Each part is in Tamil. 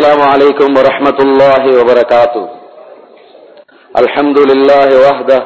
السلام عليكم ورحمة الله وبركاته الحمد لله وحده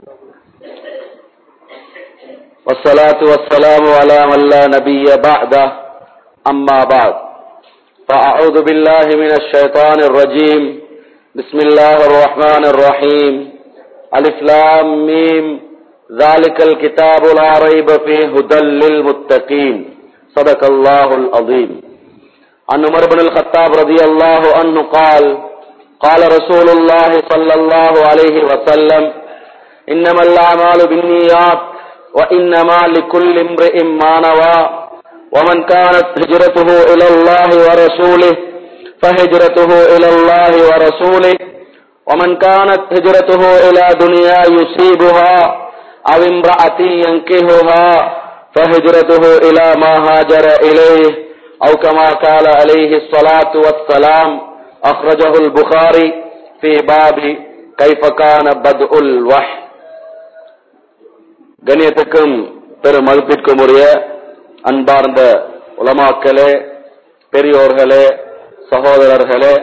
والصلاة والسلام على من لا نبي بعده أما بعد فأعوذ بالله من الشيطان الرجيم بسم الله الرحمن الرحيم ألف لام ميم ذلك الكتاب لا ريب فيه هدى للمتقين صدق الله العظيم عن عمر بن الخطاب رضي الله عنه قال قال رسول الله صلى الله عليه وسلم إنما الأعمال بالنيات وإنما لكل امرئ ما نوى ومن كانت هجرته إلى الله ورسوله فهجرته إلى الله ورسوله ومن كانت هجرته إلى دنيا يصيبها أو امرأة ينكهها فهجرته إلى ما هاجر إليه أو كما قال عليه الصلاة والسلام أخرجه البخاري في باب كيف كان بدء الوحي கண்ணியத்துக்கும் பெரும் மதிப்பிற்கும் உரிய அன்பார்ந்த உலமாக்களே பெரியோர்களே சகோதரர்களே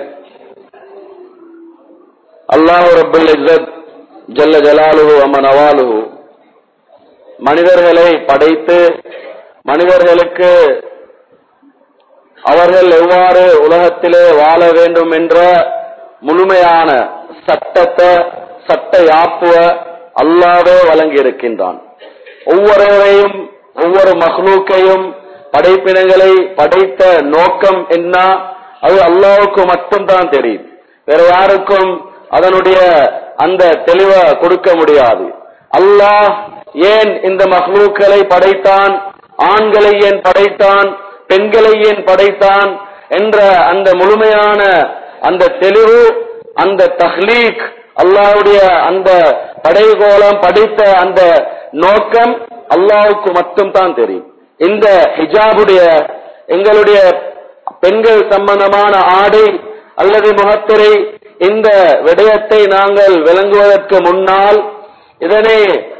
அல்லாஹு ரபுல் இஸ்ஸத் ஜல்ல ஜலாலுஹு அம்மன் அவாலுஹு மனிதர்களை படைத்து மனிதர்களுக்கு அவர்கள் எவ்வாறு உலகத்திலே வாழ வேண்டும் என்ற முழுமையான சட்டத்தை சட்ட யாப்புவ அல்லாவே வழங்கி இருக்கின்றான் ஒவ்வொருவரையும் ஒவ்வொரு மஹ்லூக்கையும் படைப்பினங்களை படைத்த நோக்கம் என்ன அது அல்லாவுக்கு மட்டும்தான் தெரியும் வேற யாருக்கும் அதனுடைய அந்த தெளிவை கொடுக்க முடியாது அல்லாஹ் ஏன் இந்த மஹ்லூக்களை படைத்தான் ஆண்களை ஏன் படைத்தான் பெண்களை ஏன் படைத்தான் என்ற அந்த முழுமையான அந்த தெளிவு அந்த தஹ்லீக் அல்லாவுடைய அந்த படைகோலம் படித்த அந்த நோக்கம் அல்லாவுக்கு மட்டும் தான் தெரியும் இந்த ஹிஜாபுடைய எங்களுடைய பெண்கள் சம்பந்தமான ஆடை அல்லது முகத்திரை இந்த விடயத்தை நாங்கள் விளங்குவதற்கு முன்னால் இதனை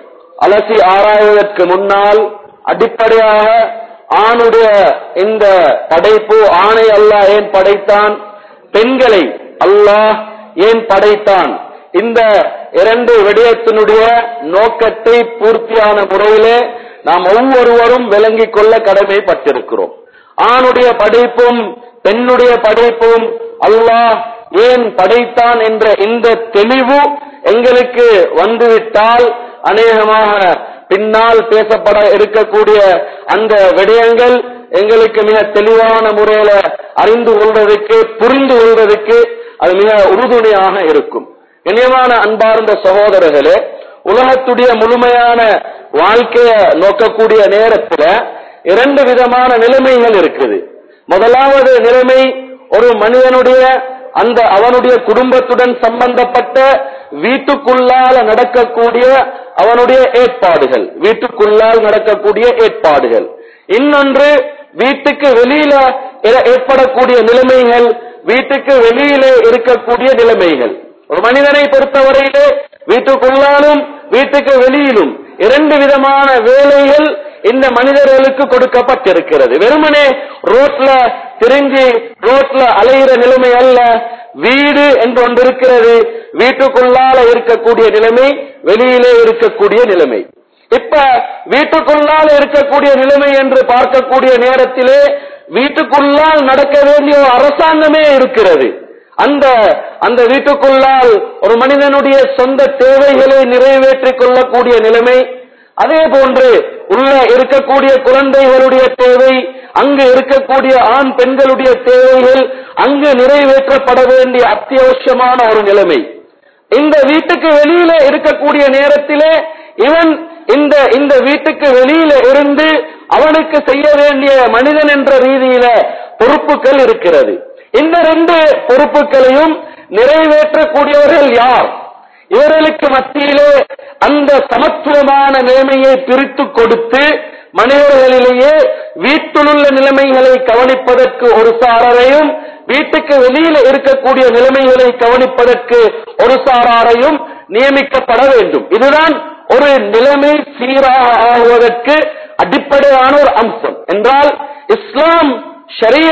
அலசி ஆராய்வதற்கு முன்னால் அடிப்படையாக ஆணுடைய இந்த படைப்பு ஆணை அல்லாஹ் ஏன் படைத்தான் பெண்களை அல்லாஹ் ஏன் படைத்தான் இந்த இரண்டு விடயத்தினுடைய நோக்கத்தை பூர்த்தியான முறையிலே நாம் ஒவ்வொருவரும் விளங்கிக் கொள்ள கடமைப்பட்டிருக்கிறோம் ஆணுடைய படைப்பும் பெண்ணுடைய படைப்பும் அல்லாஹ் ஏன் படைத்தான் என்ற இந்த தெளிவு எங்களுக்கு வந்துவிட்டால் அநேகமாக பின்னால் பேசப்பட இருக்கக்கூடிய அந்த விடயங்கள் எங்களுக்கு மிக தெளிவான முறையில அறிந்து கொள்வதற்கு புரிந்து கொள்வதற்கு அது மிக உறுதுணையாக இருக்கும் இனியமான அன்பார்ந்த சகோதரர்களே உலகத்துடைய முழுமையான வாழ்க்கைய நோக்கக்கூடிய நேரத்துல இரண்டு விதமான நிலைமைகள் இருக்குது முதலாவது நிலைமை ஒரு மனிதனுடைய அந்த அவனுடைய குடும்பத்துடன் சம்பந்தப்பட்ட வீட்டுக்குள்ளால நடக்கக்கூடிய அவனுடைய ஏற்பாடுகள் வீட்டுக்குள்ளால் நடக்கக்கூடிய ஏற்பாடுகள் இன்னொன்று வீட்டுக்கு வெளியில ஏற்படக்கூடிய நிலைமைகள் வீட்டுக்கு வெளியிலே இருக்கக்கூடிய நிலைமைகள் ஒரு மனிதனை பொறுத்தவரையிலே வீட்டுக்குள்ளாலும் வீட்டுக்கு வெளியிலும் இரண்டு விதமான வேலைகள் இந்த மனிதர்களுக்கு கொடுக்கப்பட்டிருக்கிறது வெறுமனே ரோட்ல திரிஞ்சு ரோட்ல அலைகிற நிலைமை அல்ல வீடு என்று ஒன்று இருக்கிறது வீட்டுக்குள்ளால இருக்கக்கூடிய நிலைமை வெளியிலே இருக்கக்கூடிய நிலைமை இப்ப வீட்டுக்குள்ளால இருக்கக்கூடிய நிலைமை என்று பார்க்கக்கூடிய நேரத்திலே வீட்டுக்குள்ளால் நடக்க வேண்டிய ஒரு அரசாங்கமே இருக்கிறது அந்த அந்த வீட்டுக்குள்ளால் ஒரு மனிதனுடைய சொந்த தேவைகளை நிறைவேற்றிக் கொள்ளக்கூடிய நிலைமை அதே போன்று உள்ள இருக்கக்கூடிய குழந்தைகளுடைய தேவை அங்கு இருக்கக்கூடிய ஆண் பெண்களுடைய தேவைகள் அங்கு நிறைவேற்றப்பட வேண்டிய அத்தியாவசியமான ஒரு நிலைமை இந்த வீட்டுக்கு வெளியில இருக்கக்கூடிய நேரத்திலே இவன் இந்த இந்த வீட்டுக்கு வெளியில இருந்து அவனுக்கு செய்ய வேண்டிய மனிதன் என்ற ரீதியில பொறுப்புகள் இருக்கிறது இந்த ரெண்டு பொறுப்புகளையும் நிறைவேற்றக்கூடியவர்கள் யார் இவர்களுக்கு மத்தியிலே அந்த சமத்துவமான நிலைமையை பிரித்து கொடுத்து மனிதர்களிலேயே வீட்டிலுள்ள நிலைமைகளை கவனிப்பதற்கு ஒரு சாரரையும் வீட்டுக்கு வெளியில இருக்கக்கூடிய நிலைமைகளை கவனிப்பதற்கு ஒரு சாராரையும் நியமிக்கப்பட வேண்டும் இதுதான் ஒரு நிலைமை சீராக ஆகுவதற்கு அடிப்படையான ஒரு அம்சம் என்றால் இஸ்லாம் ஷரியத்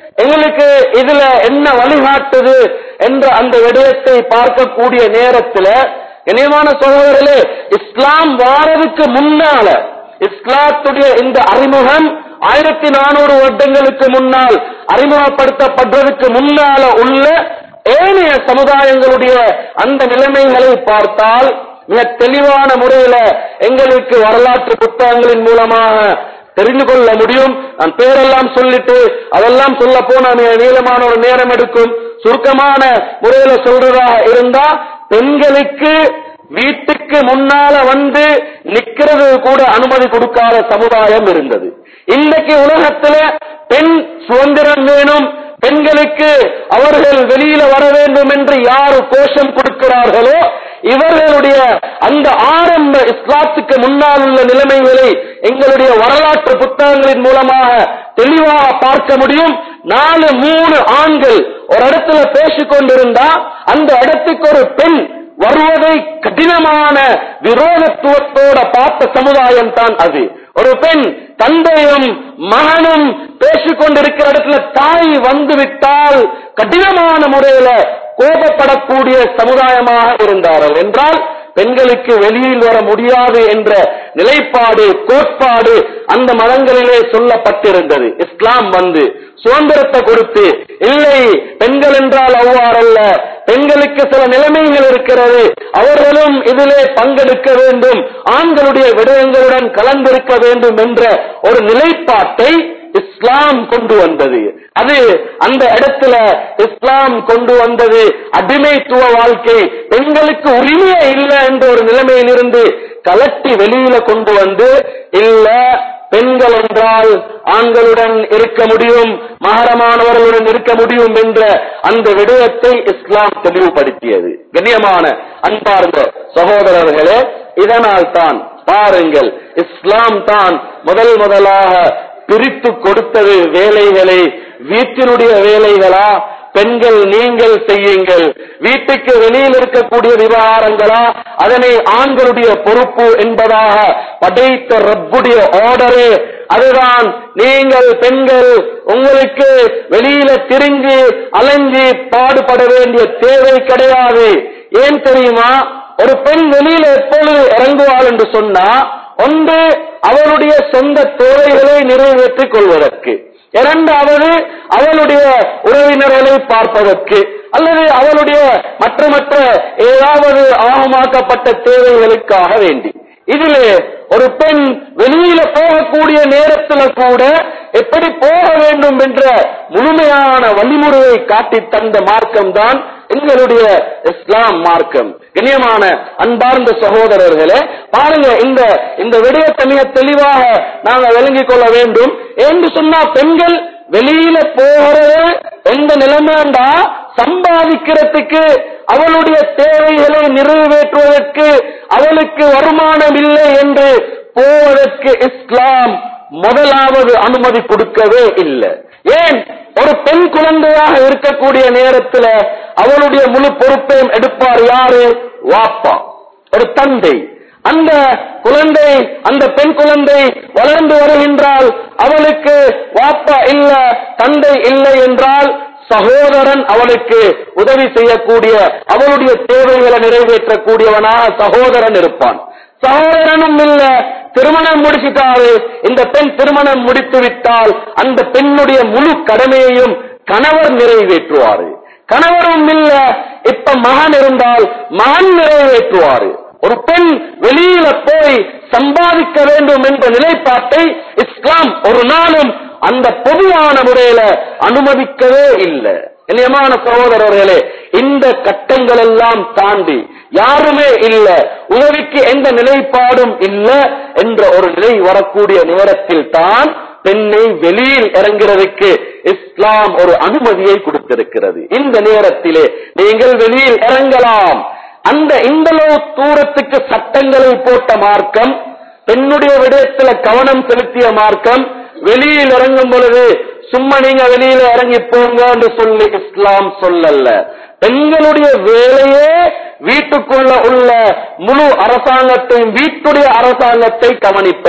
எங்களுக்கு இதுல என்ன வழிகாட்டுது என்ற அந்த விடயத்தை பார்க்கக்கூடிய நேரத்துல இனியமான சகோதரர்களே இஸ்லாம் வாரதுக்கு முன்னால இஸ்லாத்துடைய இந்த அறிமுகம் ஆயிரத்தி நானூறு வருடங்களுக்கு முன்னால் அறிமுகப்படுத்தப்படுறதுக்கு முன்னால உள்ள ஏனைய சமுதாயங்களுடைய அந்த நிலைமைகளை பார்த்தால் மிக தெளிவான முறையில எங்களுக்கு வரலாற்று புத்தகங்களின் மூலமாக தெரிந்து கொள்ள முடியும் நான் பேரெல்லாம் சொல்லிட்டு அதெல்லாம் சொல்ல போனா மிக நீளமான ஒரு நேரம் எடுக்கும் சுருக்கமான முறையில சொல்றதாக இருந்தா பெண்களுக்கு வீட்டுக்கு முன்னால வந்து நிக்கிறது கூட அனுமதி கொடுக்காத சமுதாயம் இருந்தது இன்னைக்கு உலகத்துல பெண் சுதந்திரம் வேணும் பெண்களுக்கு அவர்கள் வெளியில வர வேண்டும் என்று யார் கோஷம் கொடுக்கிறார்களோ இவர்களுடைய அந்த ஆரம்ப இஸ்லாத்துக்கு முன்னால் உள்ள நிலைமைகளை எங்களுடைய வரலாற்று புத்தகங்களின் மூலமாக தெளிவாக பார்க்க முடியும் நாலு மூணு ஆண்கள் ஒரு இடத்துல பேசிக் கொண்டிருந்தா அந்த இடத்துக்கு ஒரு பெண் வருவதை கடினமான விரோதத்துவத்தோட பார்த்த சமுதாயம் தான் அது ஒரு பெண் தந்தையும் மகனும் பேசிக் கொண்டிருக்கிற இடத்துல தாய் வந்து விட்டால் கடினமான முறையில கோபப்படக்கூடிய சமுதாயமாக இருந்தார்கள் என்றால் பெண்களுக்கு வெளியில் வர முடியாது என்ற நிலைப்பாடு கோட்பாடு அந்த மதங்களிலே சொல்லப்பட்டிருந்தது இஸ்லாம் வந்து சுதந்திரத்தை கொடுத்து இல்லை பெண்கள் என்றால் அவ்வாறல்ல பெண்களுக்கு சில நிலைமைகள் இருக்கிறது அவர்களும் இதிலே பங்கெடுக்க வேண்டும் ஆண்களுடைய விடயங்களுடன் கலந்திருக்க வேண்டும் என்ற ஒரு நிலைப்பாட்டை இஸ்லாம் கொண்டு வந்தது அது அந்த இடத்துல இஸ்லாம் கொண்டு வந்தது அடிமைத்துவ வாழ்க்கை பெண்களுக்கு உரிமையே இல்லை என்ற ஒரு நிலைமையிலிருந்து கலட்டி வெளியில கொண்டு வந்து இல்ல பெண்கள் என்றால் ஆண்களுடன் இருக்க முடியும் மகரமானவர்களுடன் இருக்க முடியும் என்ற அந்த விடயத்தை இஸ்லாம் தெளிவுபடுத்தியது கண்ணியமான அன்பார்ந்த சகோதரர்களே இதனால் தான் பாருங்கள் இஸ்லாம் தான் முதல் முதலாக பிரித்து கொடுத்தது வேலைகளை வீட்டினுடைய வேலைகளா பெண்கள் நீங்கள் செய்யுங்கள் வீட்டுக்கு வெளியில் இருக்கக்கூடிய விவகாரங்களா அதனை ஆண்களுடைய பொறுப்பு என்பதாக படைத்த ரப்புடைய ஆர்டரே அதுதான் நீங்கள் பெண்கள் உங்களுக்கு வெளியில திரிஞ்சு அலைஞ்சு பாடுபட வேண்டிய தேவை கிடையாது ஏன் தெரியுமா ஒரு பெண் வெளியில எப்பொழுது இறங்குவாள் என்று சொன்னா ஒன்று அவளுடைய சொந்த தேவைகளை நிறைவேற்றிக் கொள்வதற்கு இரண்டாவது அவளுடைய உறவினர்களை பார்ப்பதற்கு அல்லது அவளுடைய மற்ற மற்ற ஏதாவது ஆகமாக்கப்பட்ட தேவைகளுக்காக வேண்டி இதிலே ஒரு பெண் வெளியில போகக்கூடிய நேரத்துல கூட எப்படி போக வேண்டும் என்ற முழுமையான வழிமுறையை காட்டி தந்த மார்க்கம் தான் எங்களுடைய இஸ்லாம் மார்க்கம் கண்ணியமான அன்பார்ந்த சகோதரர்களே பாருங்க இந்த இந்த விடயத்தை மிக தெளிவாக நாங்க விளங்கிக் கொள்ள வேண்டும் என்று சொன்னா பெண்கள் வெளியில போகிறது எந்த நிலைமைண்டா சம்பாதிக்கிறதுக்கு அவளுடைய தேவைகளை நிறைவேற்றுவதற்கு அவளுக்கு வருமானம் இல்லை என்று போவதற்கு இஸ்லாம் முதலாவது அனுமதி கொடுக்கவே இல்லை ஏன் ஒரு பெண் குழந்தையாக இருக்கக்கூடிய நேரத்துல அவளுடைய முழு பொறுப்பையும் எடுப்பார் யாரு வாப்பா ஒரு தந்தை அந்த குழந்தை அந்த பெண் குழந்தை வளர்ந்து வருகின்றால் அவளுக்கு வாப்பா இல்ல தந்தை இல்லை என்றால் சகோதரன் அவளுக்கு உதவி செய்யக்கூடிய அவளுடைய தேவைகளை நிறைவேற்றக்கூடியவனாக சகோதரன் இருப்பான் சகோதரனும் இல்ல திருமணம் முடிச்சிட்டாரு இந்த பெண் திருமணம் முடித்து விட்டால் அந்த பெண்ணுடைய முழு கடமையையும் கணவர் நிறைவேற்றுவாரு கணவரும் இல்ல இப்ப மகன் இருந்தால் மகன் நிறைவேற்றுவாரு ஒரு பெண் வெளியில போய் சம்பாதிக்க வேண்டும் என்ற நிலைப்பாட்டை இஸ்லாம் ஒரு நாளும் அந்த பொதுவான முறையில அனுமதிக்கவே இல்லை இனியமான சகோதரர்களே இந்த கட்டங்கள் எல்லாம் தாண்டி யாருமே இல்ல உதவிக்கு எந்த நிலைப்பாடும் இல்ல என்ற ஒரு நிலை வரக்கூடிய நேரத்தில் தான் பெண்ணை வெளியில் இறங்குறதுக்கு இஸ்லாம் ஒரு அனுமதியை கொடுத்திருக்கிறது இந்த நேரத்திலே நீங்கள் வெளியில் இறங்கலாம் அந்த இந்தளவு தூரத்துக்கு சட்டங்களை போட்ட மார்க்கம் பெண்ணுடைய விடயத்துல கவனம் செலுத்திய மார்க்கம் வெளியில் இறங்கும் பொழுது சும்மா நீங்க வெளியில இறங்கி போங்க என்று சொல்லி இஸ்லாம் சொல்லல பெண்களுடைய வேலையே வீட்டுக்குள்ள உள்ள முழு அரசாங்கத்தையும் வீட்டுடைய அரசாங்கத்தை கவனிப்பது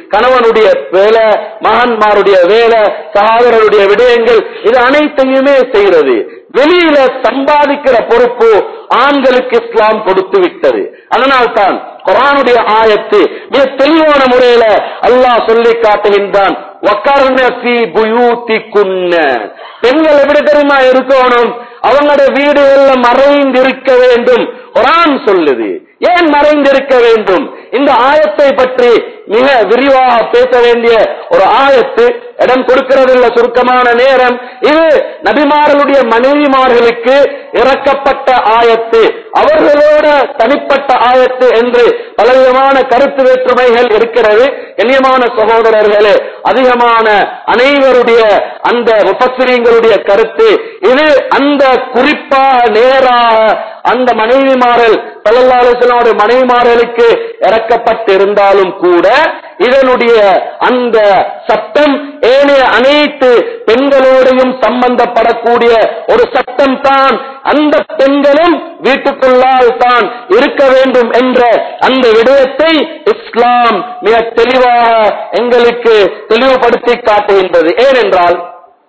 கணவனுடைய வேலை மகன்மாருடைய வேலை சகோதரருடைய விடயங்கள் இது அனைத்தையுமே செய்கிறது வெளியில சம்பாதிக்கிற பொறுப்பு ஆண்களுக்கு இஸ்லாம் கொடுத்து விட்டது அதனால்தான் குரானுடைய ஆயத்து மிக தெளிவான முறையில அல்லாஹ் சொல்லி காட்டுகின்றான் வக்கர்ண ஃபீ புயூத்திக்குன்ன பெண்கள் எப்படி தெரியுமா இருக்கணும் அவங்களுடைய வீடுகள்ல மறைந்திருக்க வேண்டும் குரான் சொல்லுது ஏன் மறைந்திருக்க வேண்டும் இந்த ஆயத்தை பற்றி மிக விரிவாக பேச வேண்டிய ஒரு ஆயத்து இடம் கொடுக்கிறதில்ல சுருக்கமான நேரம் இது நபிமார்களுடைய மனைவிமார்களுக்கு இறக்கப்பட்ட ஆயத்து அவர்களோட தனிப்பட்ட ஆயத்து என்று பலவிதமான கருத்து வேற்றுமைகள் இருக்கிறது கண்ணியமான சகோதரர்களே அதிகமான அனைவருடைய அந்த முப்பசிரியங்களுடைய கருத்து இது அந்த குறிப்பாக நேராக அந்த மனைவிமார்கள் பல்லல்லாலுடைய மனைவிமார்களுக்கு இறக்கப்பட்டிருந்தாலும் கூட இதனுடைய அந்த சட்டம் ஏனைய அனைத்து பெண்களோடையும் சம்பந்தப்படக்கூடிய ஒரு சட்டம் தான் அந்த பெண்களும் வீட்டுக்குள்ளால் தான் இருக்க வேண்டும் என்ற அந்த விடயத்தை இஸ்லாம் மிக தெளிவாக எங்களுக்கு தெளிவுபடுத்தி காட்டுகின்றது ஏனென்றால்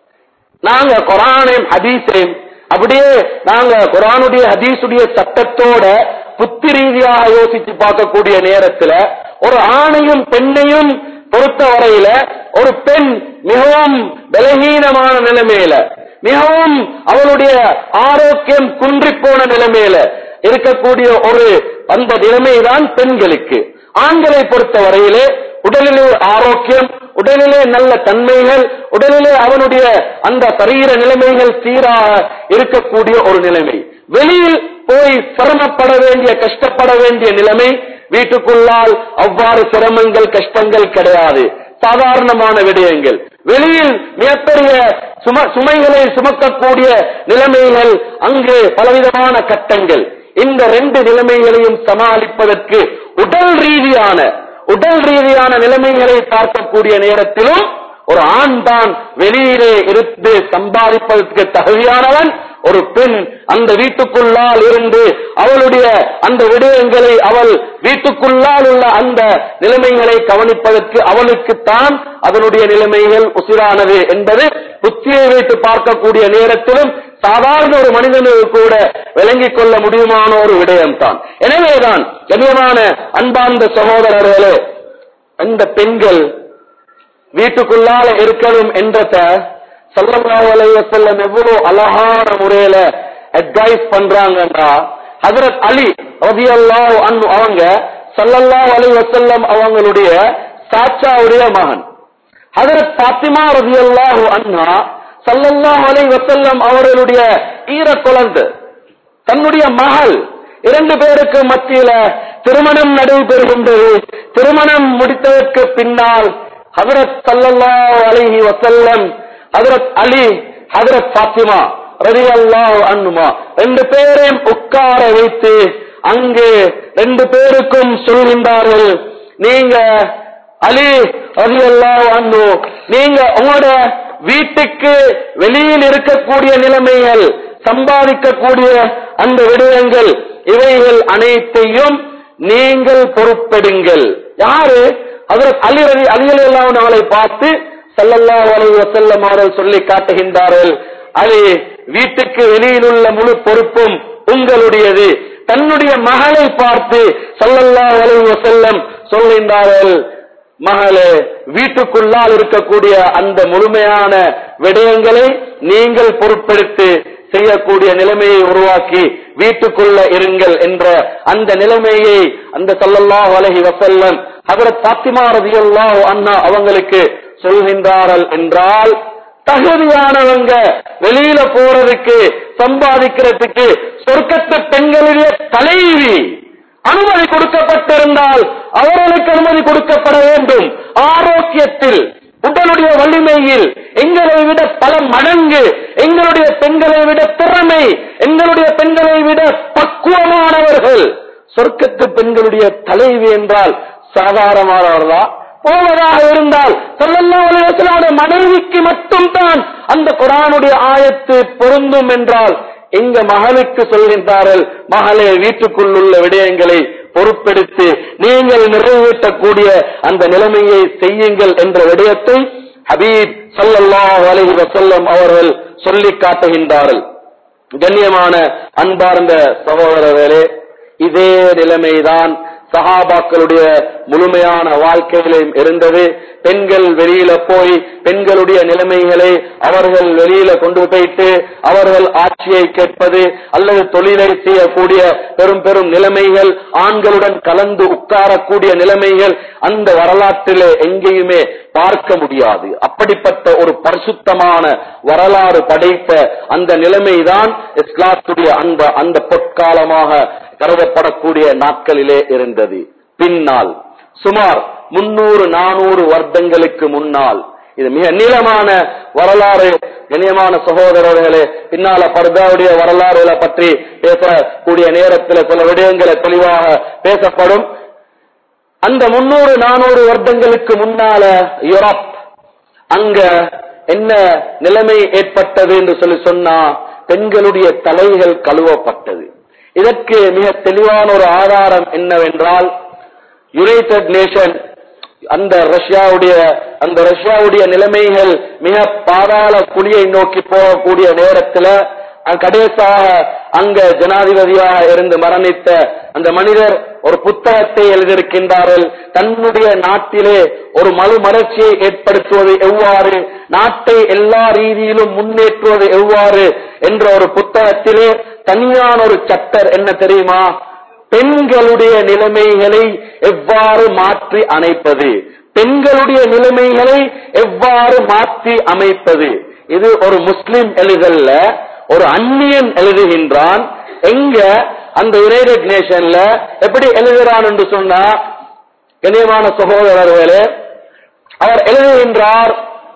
நாங்க குரானையும் ஹதீஸையும் அப்படியே நாங்க குரானுடைய ஹதீஸுடைய சட்டத்தோட புத்தி ரீதியாக யோசிச்சு பார்க்கக்கூடிய நேரத்துல ஒரு ஆணையும் பெண்ணையும் பொறுத்த வரையில ஒரு பெண் மிகவும் பலகீனமான நிலைமையில மிகவும் அவளுடைய ஆரோக்கியம் குன்றி போன நிலைமையில இருக்கக்கூடிய ஒரு அந்த நிலைமைதான் பெண்களுக்கு ஆண்களை பொறுத்த வரையிலே உடலிலே ஒரு ஆரோக்கியம் உடலிலே நல்ல தன்மைகள் உடலிலே அவனுடைய அந்த சரீர நிலைமைகள் சீராக இருக்கக்கூடிய ஒரு நிலைமை வெளியில் போய் சிரமப்பட வேண்டிய கஷ்டப்பட வேண்டிய நிலைமை வீட்டுக்குள்ளால் அவ்வாறு சிரமங்கள் கஷ்டங்கள் கிடையாது சாதாரணமான விடயங்கள் வெளியில் மிகப்பெரிய சும சுமைகளை சுமக்கக்கூடிய நிலைமைகள் அங்கு பலவிதமான கட்டங்கள் இந்த ரெண்டு நிலைமைகளையும் சமாளிப்பதற்கு உடல் ரீதியான உடல் ரீதியான நிலைமைகளை பார்க்கக்கூடிய நேரத்திலும் ஒரு ஆண் தான் வெளியிலே இருந்து சம்பாதிப்பதற்கு தகுதியானவன் ஒரு பெண் அந்த வீட்டுக்குள்ளால் இருந்து அவளுடைய அந்த விடயங்களை அவள் வீட்டுக்குள்ளால் உள்ள அந்த நிலைமைகளை கவனிப்பதற்கு அவளுக்குத்தான் அதனுடைய நிலைமைகள் உசிரானது என்பது புத்தியை வைத்து பார்க்கக்கூடிய நேரத்திலும் சாதாரண ஒரு மனிதனுக்கு கூட விளங்கிக் கொள்ள முடியுமான ஒரு விடயம்தான் எனவேதான் கண்ணியமான அன்பார்ந்த சகோதரர்களே அந்த பெண்கள் வீட்டுக்குள்ளால இருக்கணும் என்றத சல்லல்லாஹு அலைஹி வஸல்லம் எவ்வளவு அழகான முறையில அட்வைஸ் பண்றாங்கன்றா ஹஜரத் அலி ரலியல்லாஹு அன்ஹு அவங்க சல்லல்லாஹு அலைஹி வஸல்லம் அவங்களுடைய சாச்சாவுடைய மகன் ஹஜரத் பாத்திமா ரலியல்லாஹு அன்ஹா சல்லல்லாஹு அலைஹி வஸல்லம் அவர்களுடைய ஈர குழந்தை தன்னுடைய மகள் இரண்டு பேருக்கு மத்தியில திருமணம் நடைபெறுகின்றது திருமணம் முடித்ததற்கு பின்னால் ஹதரத் சல்லல்லாஹு அலைஹி வஸல்லம் ஹதரத் அலி ஹதரத் ஃபாத்திமா ரலியல்லாஹு அன்ஹுமா ரெண்டு பேரையும் உட்கார வைத்து அங்கு ரெண்டு பேருக்கும் சொல்கின்றார்கள் நீங்க அலி ரலியல்லாஹு அன்ஹு நீங்க உங்களோட வீட்டுக்கு வெளியில் இருக்கக்கூடிய நிலைமைகள் சம்பாதிக்கக்கூடிய அந்த விடயங்கள் இவைகள் அனைத்தையும் நீங்கள் பொறுப்பெடுங்கள் யாரு அதற்கு அலி அலி அலிகள் எல்லாம் அவளை பார்த்து ஸல்லல்லாஹு அலைஹி வஸல்லம் அவர்கள் சொல்லி காட்டுகின்றார்கள் அலி வீட்டுக்கு வெளியில் உள்ள முழு பொறுப்பும் உங்களுடையது தன்னுடைய மகளை பார்த்து ஸல்லல்லாஹு அலைஹி வஸல்லம் சொல்கின்றார்கள் மகளே வீட்டுக்குள்ளால் இருக்கக்கூடிய அந்த முழுமையான விடயங்களை நீங்கள் பொறுப்பெடுத்து செய்யக்கூடிய நிலைமையை உருவாக்கி வீட்டுக்குள்ள இருங்கள் என்ற அந்த நிலைமையை அந்த சல்லல்லாஹு அலைஹி வஸல்லம் ஹஜரத் பாத்திமா ரலியல்லாஹு அன்ஹா அவங்களுக்கு சொல்கின்றார்கள் என்றால் தகுதியானவங்க வெளியில போறதுக்கு சம்பாதிக்கிறதுக்கு சொர்க்கத்து பெண்களுடைய தலைவி அனுமதி கொடுக்கப்பட்டிருந்தால் அவர்களுக்கு அனுமதி கொடுக்கப்பட வேண்டும் ஆரோக்கியத்தில் உடலுடைய வலிமையில் எங்களை விட பல மடங்கு எங்களுடைய பெண்களை விட திறமை எங்களுடைய பெண்களை விட பக்குவமானவர்கள் சொர்க்கத்து பெண்களுடைய தலைவி என்றால் சாதாரணமானவர்களா போவதாக இருந்தால் ஸல்லல்லாஹு அலைஹி வஸல்லம் மனைவிக்கு மட்டும்தான் அந்த குர்ஆனுடைய ஆயத்து பொருந்தும் என்றால் எங்க மகனுக்கு சொல்கின்றார்கள் மகளே வீட்டுக்குள் உள்ள விடயங்களை பொறுப்பெடுத்து நீங்கள் நிறைவேற்றக்கூடிய அந்த நிலைமையை செய்யுங்கள் என்ற விடயத்தை ஹபீப் ஸல்லல்லாஹு அலைஹி வஸல்லம் அவர்கள் சொல்லி காட்டுகின்றார்கள் கண்ணியமான அன்பார்ந்த சகோதரர்களே இதே நிலைமைதான் சஹாபாக்களுடைய முழுமையான வாழ்க்கையிலும் இருந்தது பெண்கள் வெளியில போய் பெண்களுடைய நிலைமைகளை அவர்கள் வெளியில கொண்டு போயிட்டு அவர்கள் ஆட்சியை கேட்பது அல்லது தொழிலை செய்யக்கூடிய பெரும் பெரும் நிலைமைகள் ஆண்களுடன் கலந்து உட்காரக்கூடிய நிலைமைகள் அந்த வரலாற்றிலே எங்கேயுமே பார்க்க முடியாது அப்படிப்பட்ட ஒரு பரிசுத்தமான வரலாறு படைத்த அந்த நிலைமைதான் இஸ்லாத்துடைய அந்த அந்த பொற்காலமாக கருதப்படக்கூடிய நாட்களிலே இருந்தது பின்னால் சுமார் முன்னூறு நானூறு வருடங்களுக்கு முன்னால் இது மிக நீளமான வரலாறு கண்ணியமான சகோதரர்களே பின்னால பர்தாவுடைய வரலாறுகளை பற்றி பேசக்கூடிய நேரத்தில் சில விடயங்களை தெளிவாக பேசப்படும் அந்த முன்னூறு நானூறு வருடங்களுக்கு முன்னால யூரோப் அங்க என்ன நிலைமை ஏற்பட்டது என்று சொல்லி சொன்னா பெண்களுடைய தலைகள் கழுவப்பட்டது இதற்கு மிக தெளிவான ஒரு ஆதாரம் என்னவென்றால் யுனைடெட் நேஷன் அந்த ரஷ்யாவுடைய அந்த ரஷ்யாவுடைய நிலைமைகள் மிக பாதாள குழியை நோக்கி போகக்கூடிய நேரத்துல அஹ் கடைசாக அங்க ஜனாதிபதியாக இருந்து மரணித்த அந்த மனிதர் ஒரு புத்தகத்தை எழுதியிருக்கின்றார்கள் தன்னுடைய நாட்டிலே ஒரு மறுமலர்ச்சியை ஏற்படுத்துவது எவ்வாறு நாட்டை எல்லா ரீதியிலும் முன்னேற்றுவது எவ்வாறு என்ற ஒரு புத்தகத்திலே தனியான ஒரு சட்டர் என்ன தெரியுமா பெண்களுடைய நிலைமைகளை எவ்வாறு மாற்றி அமைப்பது பெண்களுடைய நிலைமைகளை எவ்வாறு மாற்றி அமைப்பது இது ஒரு முஸ்லிம் எழுதல்ல ஒரு அந்நியன் எழுதுகின்றான் எங்க அந்த யுனைடெட் நேஷன்ல எப்படி எழுதுகிறான் என்று சொன்னா கண்ணியமான சகோதரர்களே அவர் எழுதுகின்றார்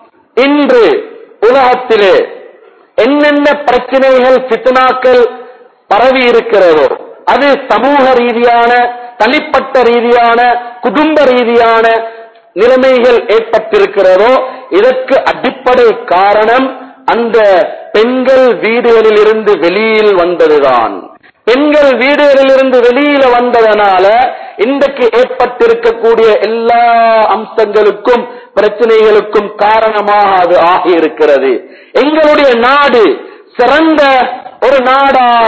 இன்று உலகத்திலே என்னென்ன பிரச்சனைகள் பித்னாக்கள் பரவி இருக்கிறதோ அது சமூக ரீதியான தனிப்பட்ட ரீதியான குடும்ப ரீதியான நிலைமைகள் ஏற்பட்டிருக்கிறதோ இதற்கு அடிப்படை காரணம் அந்த பெண்கள் வீடுகளில் இருந்து வெளியில் வந்ததுதான் பெண்கள் வீடுகளில் இருந்து வெளியில வந்ததனால இன்றைக்கு ஏற்பட்டிருக்கக்கூடிய எல்லா அம்சங்களுக்கும் பிரச்சனைகளுக்கும் காரணமாக அது ஆகி இருக்கிறது எங்களுடைய நாடு சிறந்த ஒரு நாடாக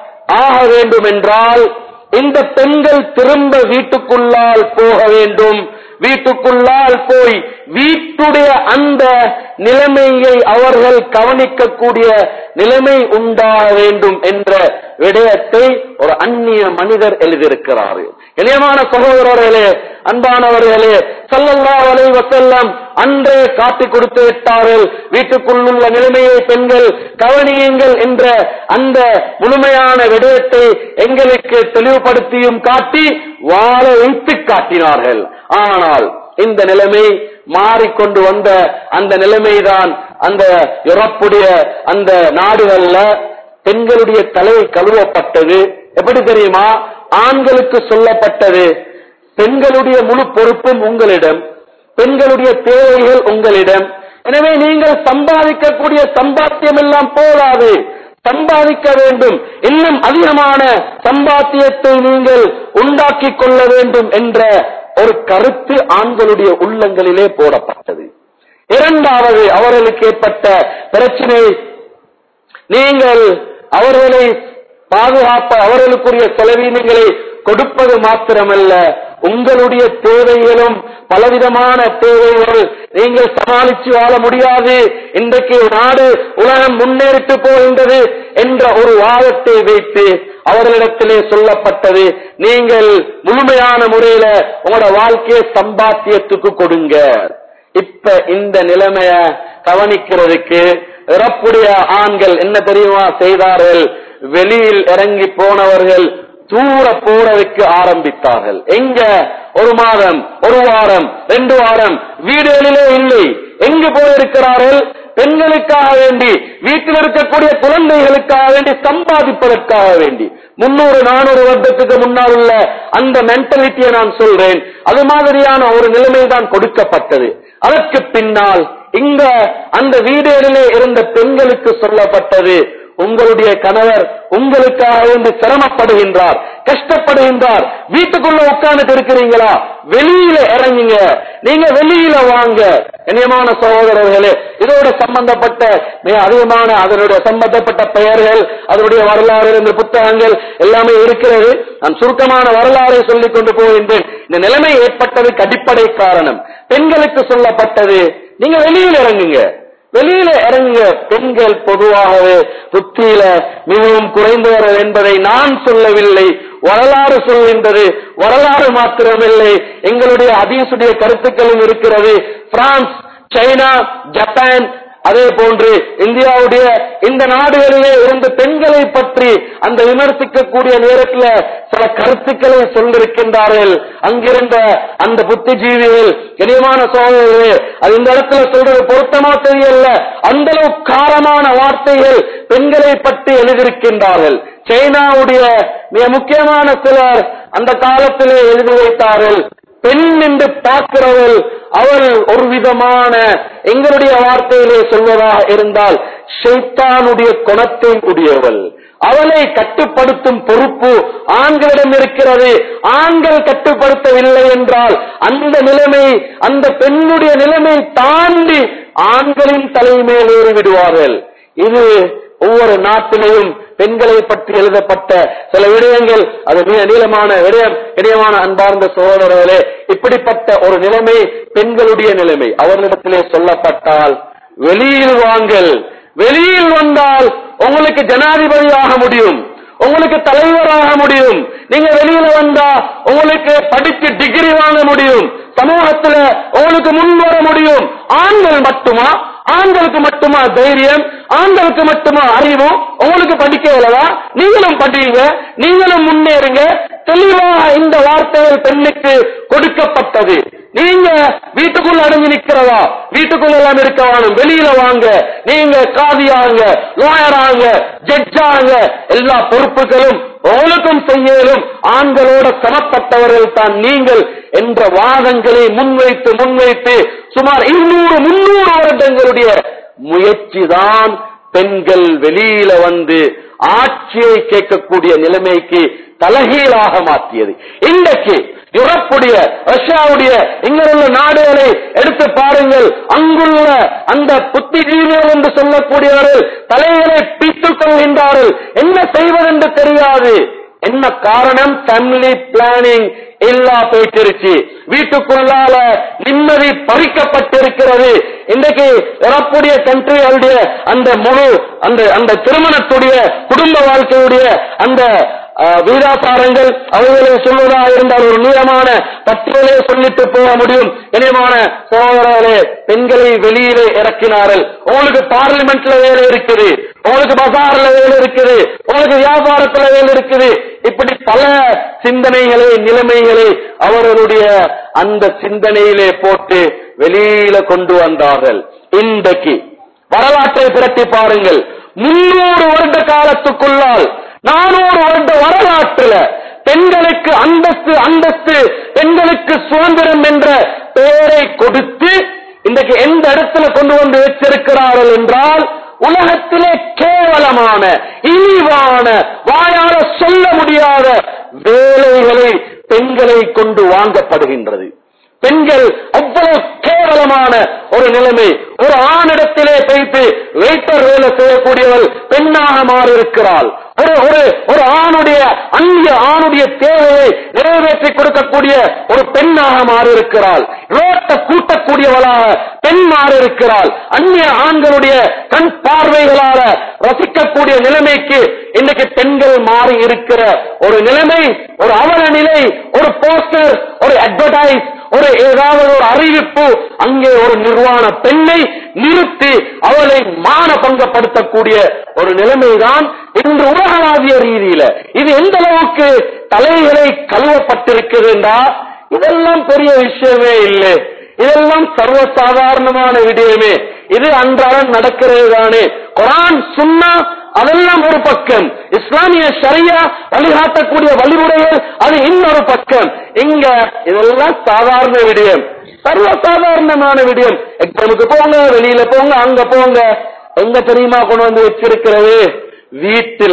ஆக வேண்டும் என்றால் இந்த பெண்கள் திரும்ப வீட்டுக்குள்ளால் போக வேண்டும் வீட்டுக்குள்ளால் போய் வீட்டுடைய அந்த நிலைமையை அவர்கள் கவனிக்கக்கூடிய நிலைமை உண்டாக வேண்டும் என்ற விடயத்தை ஒரு அந்நிய மனிதர் எழுதியிருக்கிறார் இளையமான சகோதரர்களே அன்பானவர்களே ஸல்லல்லாஹு அலைஹி வஸல்லம் அன்றே காட்டிக் கொடுத்து விட்டார்கள் வீட்டுக்குள்ளுள்ள நிலைமையை பெண்கள் கவனியுங்கள் என்ற அந்த முழுமையான விடயத்தை எங்களுக்கு தெளிவுபடுத்தியும் காட்டி வாழ வைத்து காட்டினார்கள் ஆனால் இந்த நிலைமை மாறிக்கொண்டு வந்த அந்த நிலைமைதான் அந்த யூரோப்புடைய அந்த நாடுகள்ல பெண்களுடைய தலை கழுவப்பட்டது எப்படி தெரியுமா ஆண்களுக்கு சொல்லப்பட்டது பெண்களுடைய முழு பொறுப்பும் உங்களிடம் பெண்களுடைய தேவைகள் உங்களிடம் எனவே நீங்கள் சம்பாதிக்கக்கூடிய சம்பாத்தியம் எல்லாம் போதாது சம்பாதிக்க வேண்டும் இன்னும் அதிகமான சம்பாத்தியத்தை நீங்கள் உண்டாக்கிக் கொள்ள வேண்டும் என்ற ஒரு கருத்து ஆண்களுடைய உள்ளங்களிலே போடப்பட்டது இரண்டாவது அவர்களுக்கு ஏற்பட்ட பிரச்சனை நீங்கள் அவர்களை பாதுகாப்ப அவர்களுக்குரிய செலவீனங்களை கொடுப்பது மாத்திரமல்ல உங்களுடைய தேவைகளும் பலவிதமான தேவைகள் நீங்கள் சமாளித்து வாழ முடியாது இன்றைக்கு நாடு உலகம் முன்னேறிட்டு போகின்றது என்ற ஒரு வாதத்தை வைத்து அவர்களிடத்திலே சொல்லப்பட்டது நீங்கள் முழுமையான முறையில உங்களோட வாழ்க்கையை சம்பாத்தியத்துக்கு கொடுங்க இப்ப இந்த நிலைமைய கவனிக்கிறதுக்கு இறப்புடைய ஆண்கள் என்ன தெரியுமா செய்தார்கள் வெளியில் இறங்கி போனவர்கள் தூர போறதுக்கு ஆரம்பித்தார்கள் எங்க ஒரு மாதம் ஒரு வாரம் ரெண்டு வாரம் வீடுகளிலே இல்லை எங்கு போயிருக்கிறார்கள் பெண்களுக்காக வேண்டி வீட்டில் இருக்கக்கூடிய குழந்தைகளுக்காக வேண்டி சம்பாதிப்பதற்காக வேண்டி முன்னூறு நானூறு வருடத்துக்கு முன்னால் உள்ள அந்த மென்டாலிட்டியை நான் சொல்றேன் அது மாதிரியான ஒரு நிலைமை தான் கொடுக்கப்பட்டது அதற்கு பின்னால் இங்க அந்த வீடுகளிலே இருந்த பெண்களுக்கு சொல்லப்பட்டது உங்களுடைய கணவர் உங்களுக்காக வேண்டி சிரமப்படுகின்றார் கஷ்டப்படுகின்றார் வீட்டுக்குள்ள உட்கார்ந்துட்டு இருக்கிறீங்களா வெளியில இறங்குங்க நீங்க வெளியில வாங்க இனியமான சகோதரர்களே இதோட சம்பந்தப்பட்ட மிக அதிகமான அதனுடைய சம்பந்தப்பட்ட பெயர்கள் அதனுடைய வரலாறு இந்த புத்தகங்கள் எல்லாமே இருக்கிறது நான் சுருக்கமான வரலாறை சொல்லிக் கொண்டு போகின்றேன் இந்த நிலைமை ஏற்பட்டதுக்கு அடிப்படை காரணம் பெண்களுக்கு சொல்லப்பட்டது நீங்க வெளியில இறங்குங்க வெளியில இறங்குங்க பெண்கள் பொதுவாகவே புத்தியில மிகவும் குறைந்தவர்கள் என்பதை நான் சொல்லவில்லை வரலாறு சொல்கின்றது வரலாறு மாத்திரமில்லை எங்களுடைய அதீசுடைய கருத்துக்களும் இருக்கிறது பிரான்ஸ் சைனா ஜப்பான் அதே போன்று இந்தியாவுடைய இந்த நாடுகளிலே இருந்து பெண்களை பற்றி அந்த விமர்சிக்கக்கூடிய நேரத்தில் சில கருத்துக்களை சொல்லிருக்கின்றார்கள் அங்கிருந்த அந்த புத்திஜீவிகள் இனியமான சோழர்களே அது இந்த இடத்துல சொல்றது பொருத்தமா தெரியல அந்த அளவு காரமான வார்த்தைகள் பெண்களை பற்றி எழுதியிருக்கின்றார்கள் சைனாவுடைய மிக முக்கியமான சிலர் அந்த காலத்திலே எழுதி வைத்தார்கள் பெண் என்று பார்க்கிறவள் அவள் ஒரு விதமான எங்களுடைய வார்த்தையிலே சொல்வதாக இருந்தால் ஷைத்தானுடைய குணத்தை உடையவள் அவளை கட்டுப்படுத்தும் பொறுப்பு ஆண்களிடம் இருக்கிறது ஆண்கள் கட்டுப்படுத்தவில்லை என்றால் அந்த நிலைமை அந்த பெண்ணுடைய நிலைமை தாண்டி ஆண்களின் தலைமேல் ஏறி விடுவார்கள் இது ஒவ்வொரு நாட்டிலேயும் பெண்களை பற்றி எழுதப்பட்ட சில விடயங்கள் அது மிக நீளமான விடயம் இடையமான அன்பார்ந்த சகோதரர்களே இப்படிப்பட்ட ஒரு நிலைமை பெண்களுடைய நிலைமை அவர்களிடத்திலே சொல்லப்பட்டால் வெளியில் வாங்கள் வெளியில் வந்தால் உங்களுக்கு ஜனாதிபதியாக முடியும் உங்களுக்கு தலைவராக முடியும் நீங்க வெளியில வந்தா உங்களுக்கு படிச்சு டிகிரி வாங்க முடியும் சமூகத்துல உங்களுக்கு முன் வர முடியும் ஆண்கள் மட்டுமா ஆண்களுக்கு மட்டுமா தைரியம் ஆண்களுக்கு மட்டுமா அறிவு உங்களுக்கு படிக்க இயலவா நீங்களும் படிங்க நீங்களும் முன்னேறுங்க தெளிவாக இந்த வார்த்தைகள் பெண்ணுக்கு கொடுக்கப்பட்டது நீங்க வீட்டுக்குள்ள அடைஞ்சு நிக்கிறதா வீட்டுக்குள்ள எல்லாம் இருக்க வேணும் வெளியில வாங்க நீங்க காதியாங்க லாயராங்க ஜட்ஜாங்க எல்லா பொறுப்புகளும் உங்களுக்கும் செய்யலும் ஆண்களோட சமப்பட்டவர்கள் தான் நீங்கள் என்ற வாதங்களை முன்வைத்து முன்வைத்து சுமார் இருநூறு முன்னூறு வருடங்களுடைய முயற்சிதான் பெண்கள் வெளியில வந்து ஆட்சியை கேட்கக்கூடிய நிலைமைக்கு தலைகீழாக மாற்றியது இன்றைக்கு யுரோப்புடைய ரஷ்யாவுடைய இங்குள்ள நாடுகளை எடுத்து பாருங்கள் அங்குள்ள அந்த புத்திஜீவிகள் என்று சொல்லக்கூடியவர்கள் தலைகளை பித்துக் கொள்கின்றார்கள் என்ன செய்வதென்று தெரியாது என்ன காரணம் ஃபேமிலி பிளானிங் இல்லா போயிட்டிருச்சு வீட்டுக்குள்ளால நிம்மதி பறிக்கப்பட்டிருக்கிறது இன்றைக்கு இறப்புடைய கண்ட்ரிகளுடைய அந்த முழு அந்த அந்த திருமணத்துடைய குடும்ப வாழ்க்கையுடைய அந்த அஹ், வீராசாரங்கள் அவர்களை சொல்வதா இருந்தால் ஒரு நீளமான பட்டியலே சொல்லிட்டு போக முடியும் இனியமான சகோதரர்களே பெண்களை வெளியிலே இறக்கினார்கள் உங்களுக்கு பார்லிமெண்ட்ல வேலை இருக்குது உங்களுக்கு பசார்ல வேலை இருக்குது உங்களுக்கு வியாபாரத்துல வேலை இருக்குது இப்படி பல சிந்தனைகளை நிலைமைகளை அவர்களுடைய அந்த சிந்தனையிலே போட்டு வெளியில கொண்டு வந்தார்கள் இன்றைக்கு வரலாற்றை திரட்டி பாருங்கள் முன்னூறு வருட காலத்துக்குள்ளால் நானூறு வருட வரலாற்றுல பெண்களுக்கு அந்தஸ்து அந்தஸ்து பெண்களுக்கு சுதந்திரம் என்ற பெயரை கொடுத்து இன்றைக்கு எந்த இடத்துல கொண்டு வந்து வச்சிருக்கிறார்கள் என்றால் உலகத்திலே கேவலமான இழிவான வாயால சொல்ல முடியாத வேலைகளை பெண்களை கொண்டு வாங்கப்படுகின்றது பெண்கள் அவ்வளவு கேவலமான ஒரு நிலைமை ஒரு ஆணிடத்திலே வைத்து வெயிட்டர் வேலை செய்யக்கூடியவள் பெண்ணாக மாறி இருக்கிறாள் ஒரு ஒரு ஒரு ஆணுடைய அந்நிய ஆணுடைய தேவையை நிறைவேற்றி கொடுக்கக்கூடிய ஒரு பெண்ணாக மாறி இருக்கிறாள் ரோட்டை கூட்டக்கூடியவளாக பெண் மாறி இருக்கிறாள் அந்நிய ஆண்களுடைய கண் பார்வைகளால ரசிக்கக்கூடிய நிலைமைக்கு இன்னைக்கு பெண்கள் மாறி இருக்கிற ஒரு நிலைமை ஒரு அவல நிலை ஒரு போஸ்டர் ஒரு அட்வர்டைஸ் ஒரு ஏதாவது ஒரு அறிவிப்பு அங்கே ஒரு நிர்வாண பெண்ணை நிறுத்தி அவளை மான பங்கப்படுத்தக்கூடிய ஒரு நிலைமைதான் இன்று உலகளாவிய ரீதியில இது எந்த அளவுக்கு தலைகளை கழுவப்பட்டிருக்குதுண்டா இதெல்லாம் பெரிய விஷயமே இல்லை இதெல்லாம் சர்வசாதாரணமான விடயமே இது அன்றாடம் நடக்கிறது தானே குரான் சுன்னா அதெல்லாம் ஒரு பக்கம் இஸ்லாமிய ஷரியா வழிகாட்டக்கூடிய வழிமுறைகள் அது இன்னொரு பக்கம் இங்க இதெல்லாம் சாதாரண விடயம் சர்வசாதாரணமான விடயம் எக்ஸாமுக்கு போங்க வெளியில போங்க அங்க போங்க எங்க தெரியுமா கொண்டு வந்து வச்சிருக்கிறது வீட்டுல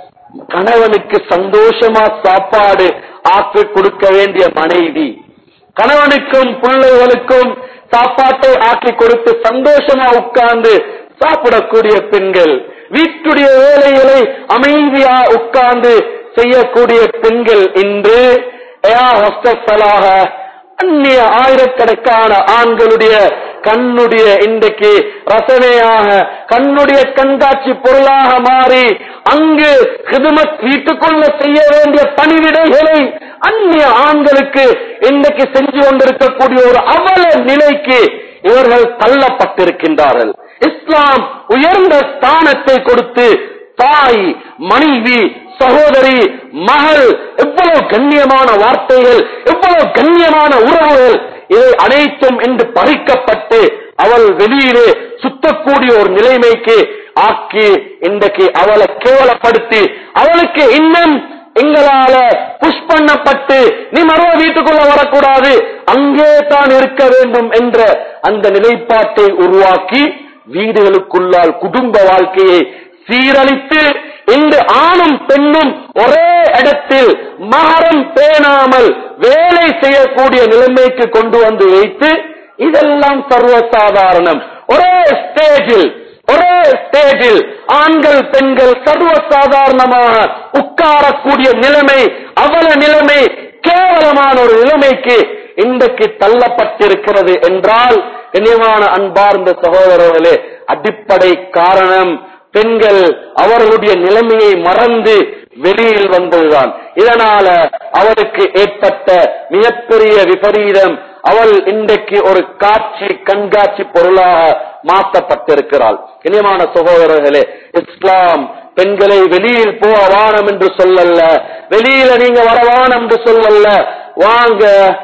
கணவனுக்கு சந்தோஷமா சாப்பாடு ஆக்கி கொடுக்க வேண்டிய மனைவி கணவனுக்கும் பிள்ளைகளுக்கும் சாப்பாட்டை ஆக்கி கொடுத்து சந்தோஷமா உட்கார்ந்து சாப்பிடக்கூடிய பெண்கள் வீட்டுடைய வேலைகளை அமைதியா உட்கார்ந்து செய்யக்கூடிய பெண்கள் இன்று ஏர் ஹோஸ்டஸ்களாக அந்நிய ஆயிரக்கணக்கான ஆண்களுடைய கண்ணுடைய இன்றைக்கு ரசனையாக கண்ணுடைய கண்காட்சி பொருளாக மாறி அங்கு ஹிதுமத் வீட்டுக்குள்ள செய்ய வேண்டிய பணிவிடைகளை அந்நிய ஆண்களுக்கு இன்றைக்கு செஞ்சு கொண்டிருக்கக்கூடிய ஒரு அவல நிலைக்கு இவர்கள் தள்ளப்பட்டிருக்கின்றார்கள் இஸ்லாம் உயர்ந்த ஸ்தானத்தை கொடுத்து தாய் மனைவி சகோதரி மகள் எவ்வளவு கண்ணியமான வார்த்தைகள் எவ்வளவு கண்ணியமான உறவுகள் இவை அனைத்தும் என்று பறிக்கப்பட்டு அவள் வெளியிலே சுத்தக்கூடிய ஒரு நிலைமைக்கு ஆக்கி இன்றைக்கு அவளை கேவலப்படுத்தி அவளுக்கு இன்னும் எங்களால புஷ் பண்ணப்பட்டு நீ மறுவ வீட்டுக்குள்ள வரக்கூடாது அங்கே தான் இருக்க வேண்டும் என்ற அந்த நிலைப்பாட்டை உருவாக்கி வீடுகளுக்குள்ளால் குடும்ப வாழ்க்கையை சீரழித்து இந்த ஆணும் பெண்ணும் ஒரே இடத்தில் மகரம் பேணாமல் வேலை செய்யக்கூடிய நிலைமைக்கு கொண்டு வந்து வைத்து இதெல்லாம் சர்வசாதாரணம் ஒரே ஸ்டேஜில் ஒரே ஸ்டேஜில் ஆண்கள் பெண்கள் சர்வசாதாரணமாக உட்காரக்கூடிய நிலைமை அவல நிலைமை கேவலமான ஒரு நிலைமைக்கு இன்றைக்கு தள்ளப்பட்டிருக்கிறது என்றால் இனிவான அன்பார்ந்த சகோதரர்களே அடிப்படை காரணம் பெண்கள் அவர்களுடைய நிலைமையை மறந்து வெளியில் வந்ததுதான் இதனால அவருக்கு ஏற்பட்ட மிகப்பெரிய விபரீதம் அவள் இன்றைக்கு ஒரு காட்சி கண்காட்சி பொருளாக மாற்றப்பட்டிருக்கிறாள் இனியமான சகோதரர்களே இஸ்லாம் பெண்களை வெளியில் போக வானம் என்று சொல்லல்ல வெளியில நீங்க வர வானம் என்று சொல்லல்ல வாங்க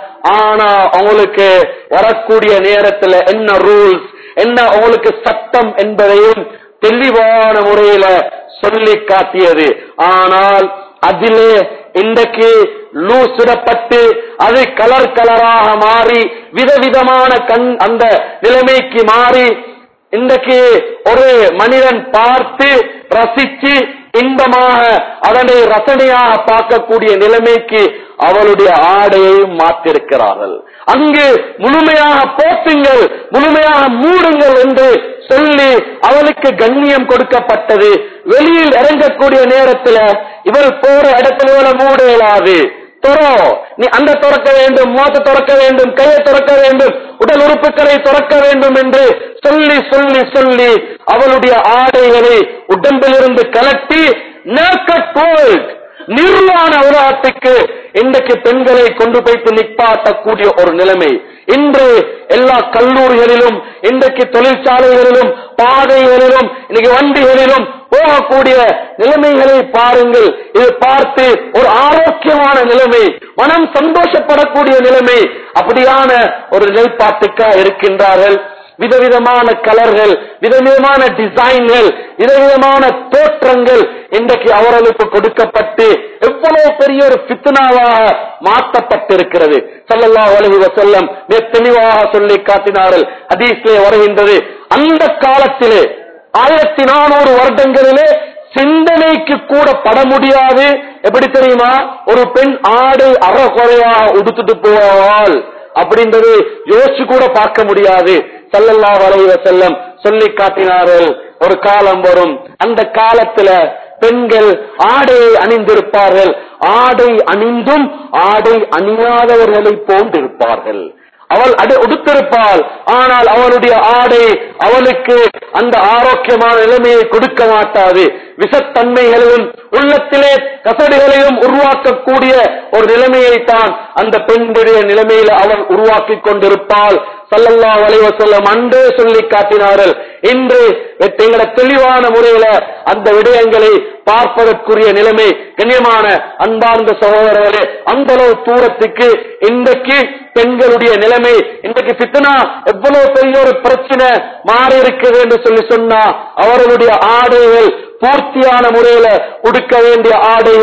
ஆனா அவங்களுக்கு வரக்கூடிய நேரத்துல என்ன ரூல்ஸ் என்ன அவங்களுக்கு சட்டம் என்பதையும் தெளிவான முறையில சொல்லி காட்டியது ஆனால் அதிலே இன்றைக்கு லூசிடப்பட்டு அது கலர் கலராக மாறி விதவிதமான கண் அந்த நிலைமைக்கு மாறி இன்றைக்கு ஒரு மனிதன் பார்த்து ரசிச்சு இன்பமாக அதனை ரசனையாக பார்க்கக்கூடிய நிலைமைக்கு அவளுடைய ஆடையையும் மாற்றிருக்கிறார்கள் அங்கு முழுமையாக போட்டுங்கள் முழுமையாக மூடுங்கள் என்று சொல்லி அவளுக்கு கண்ணியம் கொடுக்கப்பட்டது வெளியில் இறங்கக்கூடிய நேரத்துல இவள் போற இடத்துல இவளை மூட இயலாது துறோ நீ அந்த துறக்க வேண்டும் மோத்த துறக்க வேண்டும் கையை துறக்க வேண்டும் உடல் உறுப்புகளை துறக்க வேண்டும் என்று சொல்லி சொல்லி சொல்லி அவளுடைய ஆடைகளை உடம்பிலிருந்து கலட்டி நேக்கட் வேர்ல்ட் நிர்வாண உலகத்துக்கு இன்றைக்கு பெண்களை கொண்டு போய்த்து நிப்பாட்டக்கூடிய ஒரு நிலைமை இன்று எல்லா கல்லூரிகளிலும் இன்றைக்கு தொழிற்சாலைகளிலும் பாதைகளிலும் இன்னைக்கு வண்டிகளிலும் போகக்கூடிய நிலைமைகளை பாருங்கள் இது பார்த்து ஒரு ஆரோக்கியமான நிலைமை மனம் சந்தோஷப்படக்கூடிய நிலைமை அப்படியான ஒரு நிலைப்பாட்டுக்கா இருக்கின்றார்கள் விதவிதமான கலர்கள் விதவிதமான டிசைன்கள் விதவிதமான தோற்றங்கள் இன்றைக்கு அவர்களுக்கு கொடுக்கப்பட்டு எவ்வளவு பெரிய ஒரு பித்னாவாக மாற்றப்பட்டிருக்கிறது சல்லல்லாஹு அலைஹி வஸல்லம் மிக தெளிவாக சொல்லி காட்டினார்கள் ஹதீஸ்லே வருகின்றது அந்த காலத்திலே ஆயிரத்தி நானூறு வருடங்களிலே சிந்தனைக்கு கூட பட முடியாது எப்படி தெரியுமா ஒரு பெண் ஆடை அறகுறையா உடுத்துட்டு போவாள் அப்படின்றது யோசிச்சு கூட பார்க்க முடியாது சல்லல்லாஹு அலைஹி வஸல்லம் சொல்லி காட்டினார்கள் ஒரு காலம் வரும் அந்த காலத்துல பெண்கள் ஆடையை அணிந்திருப்பார்கள் ஆடை அணிந்தும் ஆடை அணியாதவர்களை போன்றிருப்பார்கள் அவள் அடு உடுத்திருப்பாள் ஆனால் அவளுடைய ஆடை அவளுக்கு அந்த ஆரோக்கியமான நிலைமையை கொடுக்க மாட்டாது விஷத்தன்மைகளையும் உள்ளத்திலே கசடுகளையும் உருவாக்கக்கூடிய ஒரு நிலைமையை தான் அந்த பெண்ணுடைய நிலைமையில அவள் உருவாக்கி கொண்டிருப்பாள் சல்லல்லா வளைவ சொல்லம் அன்றே சொல்லி காட்டினார்கள் இன்று எங்கள தெளிவான முறையில அந்த விடயங்களை பார்ப்பதற்குரிய நிலைமை கண்ணியமான அன்பார்ந்த சகோதரர்களே அந்த அளவு தூரத்துக்கு இன்றைக்கு பெண்களுடைய நிலைமை இன்றைக்கு பித்தனா எவ்வளவு பெரிய ஒரு பிரச்சனை மாறி இருக்குது என்று சொல்லி சொன்னா அவர்களுடைய ஆடைகள் பூர்த்தியான முறையில உடுக்க வேண்டிய ஆடைகள்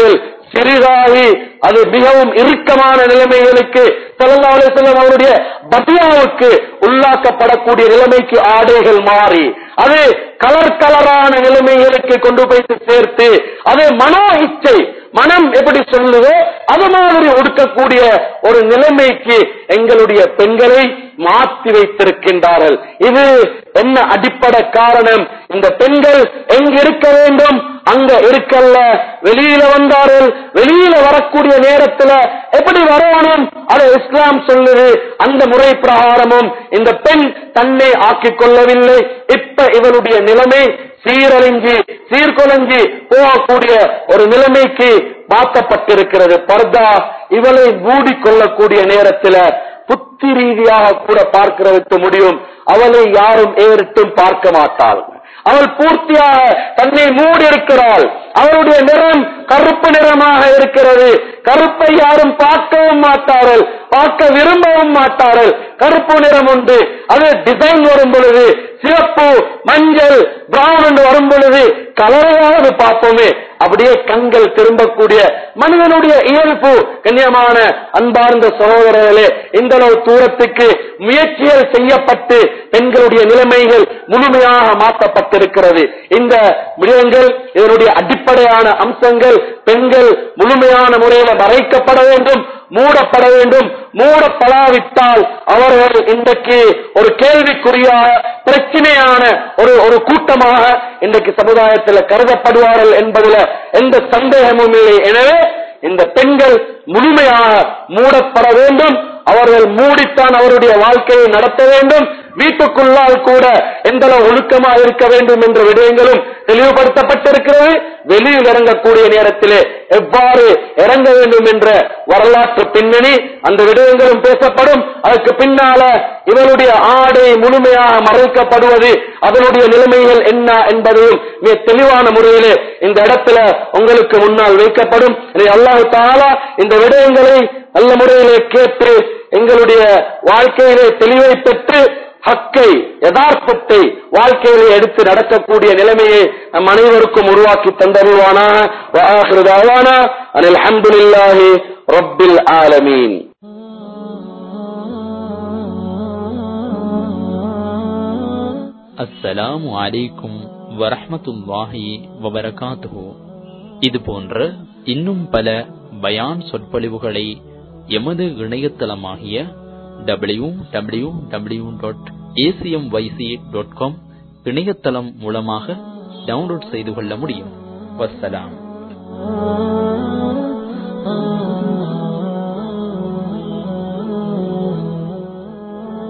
சிறிதாகி அது மிகவும் இறுக்கமான நிலைமைகளுக்கு ஸல்லல்லாஹு அலைஹி வஸல்லம் அவருடைய பத்தியாவுக்கு உள்ளாக்கப்படக்கூடிய நிலைமைக்கு ஆடைகள் மாறி அது கலர் கலரான நிலைமைகளுக்கு கொண்டு போய் சேர்த்து அது மனோ இச்சை மனம் எப்படி சொல்லுதோ அது மாதிரி ஒடுக்கக்கூடிய ஒரு நிலைமைக்கு எங்களுடைய பெண்களை மாற்றி வைத்திருக்கின்றார்கள் இது என்ன அடிப்படை காரணம் இந்த பெண்கள் எங்க இருக்க வேண்டும் அங்க இருக்கல்ல வெளியில வந்தார்கள் வெளியில வரக்கூடிய நேரத்துல எப்படி வரணும் அது இஸ்லாம் சொல்லுது அந்த முறை பிரகாரமும் இந்த பெண் தன்னை ஆக்கிக் கொள்ளவில்லை இப்ப இவளுடைய நிலைமை சீரழிஞ்சி சீர்குலைஞ்சி போகக்கூடிய ஒரு நிலைமைக்கு மாற்றப்பட்டிருக்கிறது பர்தா இவளை மூடிக்கொள்ளக்கூடிய நேரத்துல புத்தி ரீதியாக கூட பார்க்கிறதுக்கு முடியும் அவளை யாரும் ஏறிட்டும் பார்க்க மாட்டாள் அவள் பூர்த்தியாக தன்னை மூடி இருக்கிறாள் அவளுடைய நிறம் கருப்பு நிறமாக இருக்கிறது கருப்பை யாரும் பார்க்கவும் மாட்டார்கள் பார்க்க விரும்பவும் மாட்டார்கள் கருப்பு நிறம் உண்டு அது டிசைன் வரும் பொழுது சிவப்பு மஞ்சள் பிரவுன் என்று வரும் பொழுது கலரையாவது பார்ப்போமே அப்படியே கண்கள் திரும்பக்கூடிய மனிதனுடைய இயல்பு கண்ணியமான அன்பார்ந்த சகோதரர்களே இந்த அளவு தூரத்துக்கு முயற்சிகள் செய்யப்பட்டு பெண்களுடைய நிலைமைகள் முழுமையாக மாற்றப்பட்டிருக்கிறது இந்த விடயங்கள் இதனுடைய அடிப்படையான அம்சங்கள் பெண்கள் முழுமையான முறையில் மறைக்கப்பட வேண்டும் மூடப்பட வேண்டும் மூடப்படாவிட்டால் அவர்கள் இன்றைக்கு ஒரு கேள்விக்குறியாக பிரச்சனையான ஒரு ஒரு கூட்டமாக இன்றைக்கு சமுதாயத்தில் கருதப்படுவார்கள் என்பதில் எந்த சந்தேகமும் இல்லை எனவே இந்த பெண்கள் முழுமையாக மூடப்பட வேண்டும் அவர்கள் மூடித்தான் அவருடைய வாழ்க்கையை நடத்த வேண்டும் வீட்டுக்குள்ளால் கூட எந்த அளவு ஒழுக்கமா இருக்க வேண்டும் என்ற விடயங்களும் தெளிவுபடுத்தப்பட்டிருக்கிறது வெளியில் இறங்கக்கூடிய நேரத்திலே எவ்வாறு இறங்க வேண்டும் என்ற வரலாற்று பின்னணி அந்த விடயங்களும் பேசப்படும் அதற்கு பின்னால இவருடைய ஆடை முழுமையாக மறைக்கப்படுவது அதனுடைய நிலைமைகள் என்ன என்பதையும் மிக தெளிவான முறையிலே இந்த இடத்துல உங்களுக்கு முன்னால் வைக்கப்படும் அல்லாஹு தாலா இந்த விடயங்களை நல்ல முறையிலே கேட்டு எங்களுடைய வாழ்க்கையிலே தெளிவை பெற்று ஹக்கை யதார்த்தத்தை வாழ்க்கையிலே எடுத்து நடக்கக்கூடிய நிலைமையை நம் அனைவருக்கும் உருவாக்கி தந்தருவானாக அனில் அஹமதுல்லாஹி ரப்பில் ஆலமீன் அஸ்ஸலாமு அலைக்கும் வரஹ்மத்துல்லாஹி வபரகாத்துஹு இது போன்ற இன்னும் பல பயான் சொற்பொழிவுகளை எமது இணையதளமாகிய W W W dot ACM YC dot com இணையதளம் மூலமாக டவுன்லோட் செய்து கொள்ள முடியும் வஸ்ஸலாம்